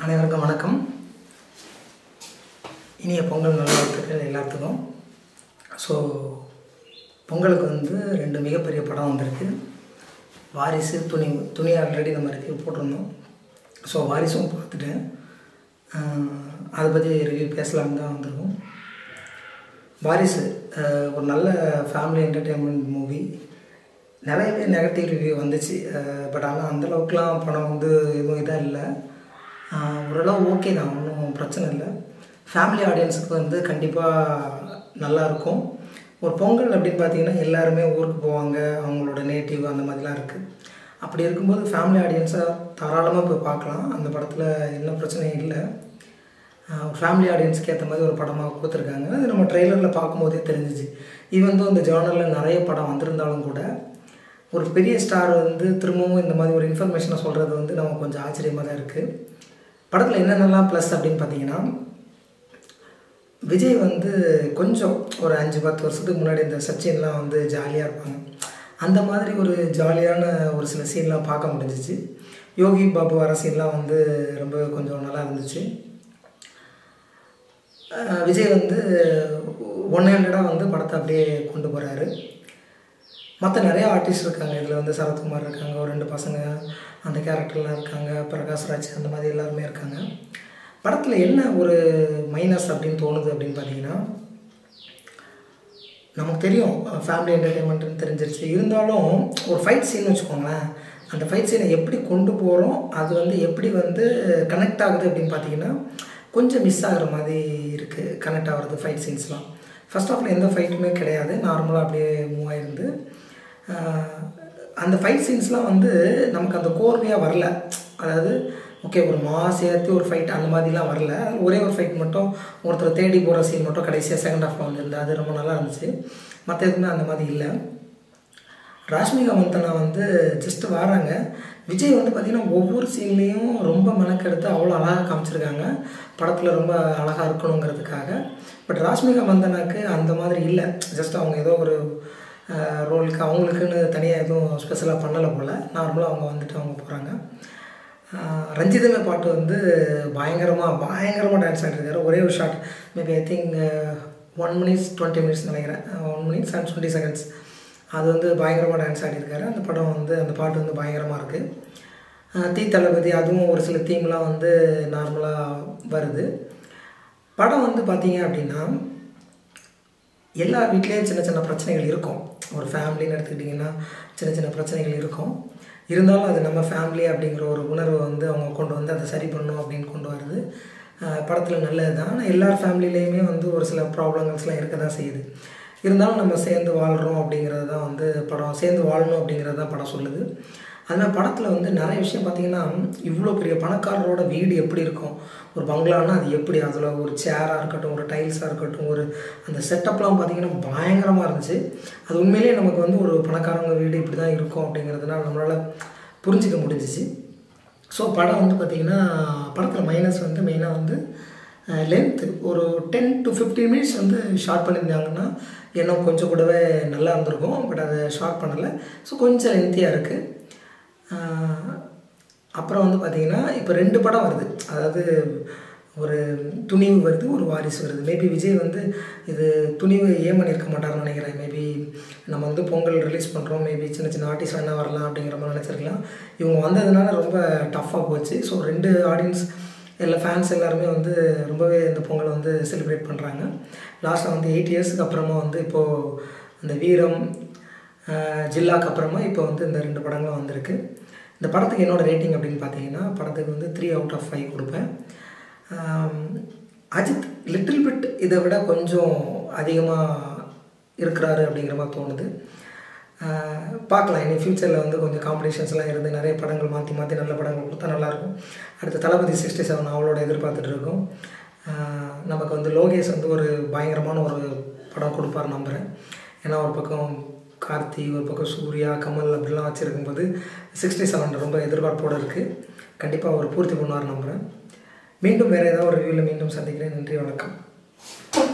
அனைவருக்கும் வணக்கம் இனிய பொங்கல் நல்வாழ்த்துக்கள் எல்லாத்துக்கும் ஸோ பொங்கலுக்கு வந்து ரெண்டு மிகப்பெரிய படம் வந்திருக்கு வாரிசு துணி துணி ஆல்ரெடி நம்ம ரிவ்யூ போட்டிருந்தோம் ஸோ வாரிசும் பார்த்துட்டேன் ஆஹ் அதை பற்றி ரிவ்யூ பேசலாம்னு தான் வந்திருக்கோம் வாரிசு ஆஹ் ஒரு நல்ல ஃபேமிலி என்டர்டெயின்மெண்ட் மூவி நிறையவே நெகட்டிவ் ரிவ்யூ வந்துச்சு பட் ஆனால் அந்தளவுக்குலாம் படம் வந்து எதுவும் இதாக இல்லை ஆஹ் ஓரளவு ஓகே தான் ஒன்றும் பிரச்சனை இல்லை ஃபேமிலி ஆடியன்ஸுக்கு வந்து கண்டிப்பாக நல்லாயிருக்கும் ஒரு பொங்கல் அப்படின்னு பார்த்தீங்கன்னா எல்லாருமே ஊருக்கு போவாங்க அவங்களோட நேட்டிவ் அந்த மாதிரிலாம் இருக்குது அப்படி இருக்கும்போது ஃபேமிலி ஆடியன்ஸாக தாராளமாக போய் பார்க்கலாம் அந்த படத்தில் என்ன பிரச்சனையும் இல்லை ஃபேமிலி ஆடியன்ஸ்க்கு ஏற்ற மாதிரி ஒரு படமாக கொடுத்துருக்காங்க அது நம்ம ட்ரெய்லரில் பார்க்கும்போதே தெரிஞ்சிச்சு ஈவன் தான் இந்த ஜேர்னலில் நிறைய படம் வந்திருந்தாலும் கூட ஒரு பெரிய ஸ்டார் வந்து திரும்பவும் இந்த மாதிரி ஒரு இன்ஃபர்மேஷனை சொல்கிறது வந்து நமக்கு கொஞ்சம் ஆச்சரியமாக தான் இருக்குது படத்தில் என்னென்னலாம் ப்ளஸ் அப்படின்னு பார்த்தீங்கன்னா விஜய் வந்து கொஞ்சம் ஒரு அஞ்சு பத்து வருஷத்துக்கு முன்னாடி இந்த சச்சின்லாம் வந்து ஜாலியாக இருப்பாங்க அந்த மாதிரி ஒரு ஜாலியான ஒரு சில சீன்லாம் பார்க்க முடிஞ்சிச்சு யோகி பாபு வர சீன்லாம் வந்து ரொம்ப கொஞ்சம் நல்லா இருந்துச்சு அஹ் விஜய் வந்து ஒன் ஹேண்டடாக வந்து படத்தை அப்படியே கொண்டு போகிறாரு மற்ற நிறைய ஆர்டிஸ்ட் இருக்காங்க இதில் வந்து சரத்குமார் இருக்காங்க ஒரு ரெண்டு பசங்க அந்த கேரக்டர்லாம் இருக்காங்க பிரகாஷ்ராஜ் அந்த மாதிரி எல்லாருமே இருக்காங்க படத்தில் என்ன ஒரு மைனஸ் அப்படின்னு தோணுது அப்படின்னு பார்த்தீங்கன்னா நமக்கு தெரியும் ஃபேமிலி என்டர்டெயின்மெண்ட்னு தெரிஞ்சிருச்சு இருந்தாலும் ஒரு ஃபைட் சீன் வச்சுக்கோங்களேன் அந்த ஃபைட் சீனை எப்படி கொண்டு போகிறோம் அது வந்து எப்படி வந்து கனெக்ட் ஆகுது அப்படின்னு பார்த்தீங்கன்னா கொஞ்சம் மிஸ் ஆகுற மாதிரி இருக்குது கனெக்ட் ஆகிறது ஃபைட் சீன்ஸ்லாம் ஃபர்ஸ்ட் ஆஃப்ல எந்த ஃபைட்டுமே கிடையாது நார்மலாக அப்படியே மூவ் ஆயிருந்து ஆஹ் அந்த ஃபைட் சீன்ஸ்லாம் வந்து நமக்கு அந்த கோர்வையாக வரல அதாவது ஓகே ஒரு மாஸ் ஏற்றி ஒரு ஃபைட் அந்த மாதிரிலாம் வரல ஒரே ஒரு ஃபைட் மட்டும் ஒருத்தர் தேடி போகிற சீன் மட்டும் கடைசியாக செகண்ட் ஹாஃபில் வந்துருந்து அது ரொம்ப நல்லா இருந்துச்சு மற்ற எதுவுமே அந்த மாதிரி இல்லை ராஷ்மிகா மந்தனா வந்து ஜஸ்ட் வராங்க விஜய் வந்து பார்த்திங்கன்னா ஒவ்வொரு சீன்லேயும் ரொம்ப மெனக்கெடுத்து அவ்வளோ அழகாக காமிச்சிருக்காங்க படத்தில் ரொம்ப அழகாக இருக்கணுங்கிறதுக்காக பட் ராஷ்மிகா மந்தனாக்கு அந்த மாதிரி இல்லை ஜஸ்ட் அவங்க ஏதோ ஒரு ரோலுக்கு அவங்களுக்குன்னு தனியாக எதுவும் ஸ்பெஷலாக பண்ணலை போல் நார்மலாக அவங்க வந்துட்டு அவங்க போகிறாங்க ரஞ்சிதமே பாட்டு வந்து பயங்கரமாக பயங்கரமாக டான்ஸ் ஆகிட்டுருக்காரு ஒரே ஒரு shot maybe I think one minutes twenty minutes நினைக்கிறேன் one minutes and twenty seconds அது வந்து பயங்கரமாக டான்ஸ் ஆடியிருக்காரு அந்த படம் வந்து அந்த பாட்டு வந்து பயங்கரமாக இருக்குது தீ தளபதி அதுவும் ஒரு சில தீம்லாம் வந்து நார்மலாக வருது படம் வந்து பார்த்தீங்க அப்படின்னா எல்லா வீட்லேயும் சின்ன சின்ன பிரச்சனைகள் இருக்கும் ஒரு ஃபேமிலின்னு எடுத்துக்கிட்டிங்கன்னா சின்ன சின்ன பிரச்சனைகள் இருக்கும் இருந்தாலும் அது நம்ம ஃபேமிலி அப்படிங்கிற ஒரு உணர்வை வந்து அவங்க கொண்டு வந்து அதை சரி பண்ணணும் அப்படின்னு கொண்டு வருது படத்தில் நல்லது தான் ஆனால் எல்லார் ஃபேமிலிலேயுமே வந்து ஒரு சில ப்ராப்ளங்கள்ஸ்லாம் இருக்க தான் செய்யுது இருந்தாலும் நம்ம சேர்ந்து வாழ்கிறோம் அப்படிங்கிறது தான் வந்து படம் சேர்ந்து வாழணும் அப்படிங்கிறது தான் படம் சொல்லுது அதனால் படத்தில் வந்து நிறைய விஷயம் பார்த்திங்கன்னா இவ்வளோ பெரிய பணக்காரரோட வீடு எப்படி இருக்கும் ஒரு பங்களான்னா அது எப்படி அதில் ஒரு சேராக இருக்கட்டும் ஒரு டைல்ஸாக இருக்கட்டும் ஒரு அந்த செட்டப்லாம் பார்த்திங்கன்னா பயங்கரமாக இருந்துச்சு அது உண்மையிலேயே நமக்கு வந்து ஒரு பணக்காரங்க வீடு இப்படி தான் இருக்கும் அப்படிங்கிறதுனால நம்மளால் புரிஞ்சிக்க முடிஞ்சிச்சு ஸோ படம் வந்து பார்த்திங்கன்னா படத்தில் மைனஸ் வந்து மெயினாக வந்து லென்த்து ஒரு டென் டு ஃபிஃப்டீன் மினிட்ஸ் வந்து ஷார்ட் பண்ணியிருந்தாங்கன்னா இன்னும் கொஞ்சம் கூடவே நல்லா இருந்திருக்கும் பட் அதை ஷார்ட் பண்ணலை ஸோ கொஞ்சம் லென்த்தியாக இருக்குது அப்புறம் வந்து பார்த்திங்கன்னா இப்போ ரெண்டு படம் வருது அதாவது ஒரு துணிவு வருது ஒரு வாரிசு வருது மேபி விஜய் வந்து இது துணிவு ஏன் பண்ணியிருக்க மாட்டார்னு நினைக்கிறேன் மேபி நம்ம வந்து பொங்கல் ரிலீஸ் பண்ணுறோம் மேபி சின்ன சின்ன ஆர்டிஸ்ட் வேணால் வரலாம் அப்படிங்கிற மாதிரி நினச்சிருக்கலாம் இவங்க வந்ததுனால ரொம்ப டஃப்பாக போச்சு ஸோ ரெண்டு ஆடியன்ஸ் எல்லா ஃபேன்ஸ் எல்லாருமே வந்து ரொம்பவே இந்த பொங்கலை வந்து செலிப்ரேட் பண்ணுறாங்க லாஸ்ட்டாக வந்து எயிட் இயர்ஸுக்கு அப்புறமா வந்து இப்போது அந்த வீரம் ஜில்லாக்கு அப்புறமா இப்போ வந்து இந்த ரெண்டு படங்களும் வந்திருக்கு இந்த படத்துக்கு என்னோடய ரேட்டிங் அப்படின்னு பார்த்தீங்கன்னா படத்துக்கு வந்து த்ரீ அவுட் ஆஃப் ஃபைவ் கொடுப்பேன் அஜித் லிட்டில் பிட் இதை விட கொஞ்சம் அதிகமாக இருக்கிறாரு அப்படிங்கிற மாதிரி தோணுது பார்க்கலாம் இனி ஃப்யூச்சரில் வந்து கொஞ்சம் காம்படிஷன்ஸ்லாம் இருந்து நிறைய படங்கள் மாற்றி மாற்றி நல்ல படங்கள் கொடுத்தா நல்லாயிருக்கும் அடுத்து தளபதி சிக்ஸ்டி செவன் அவளோட எதிர்பார்த்துட்டு இருக்கோம் நமக்கு வந்து லோகேஷ் வந்து ஒரு பயங்கரமான ஒரு படம் கொடுப்பார் நம்புகிறேன் ஏன்னா ஒரு பக்கம் கார்த்தி ஒரு பக்கம் சூர்யா கமல் அப்படிலாம் வச்சுருக்கும்போது சிக்ஸ்டி செவன் ரொம்ப எதிர்பார்ப்போடு இருக்குது கண்டிப்பாக அவர் பூர்த்தி பண்ணுவார் நம்புகிறேன் மீண்டும் வேறு ஏதாவது ஒரு ரிவ்யூவில் மீண்டும் சந்திக்கிறேன் நன்றி வணக்கம்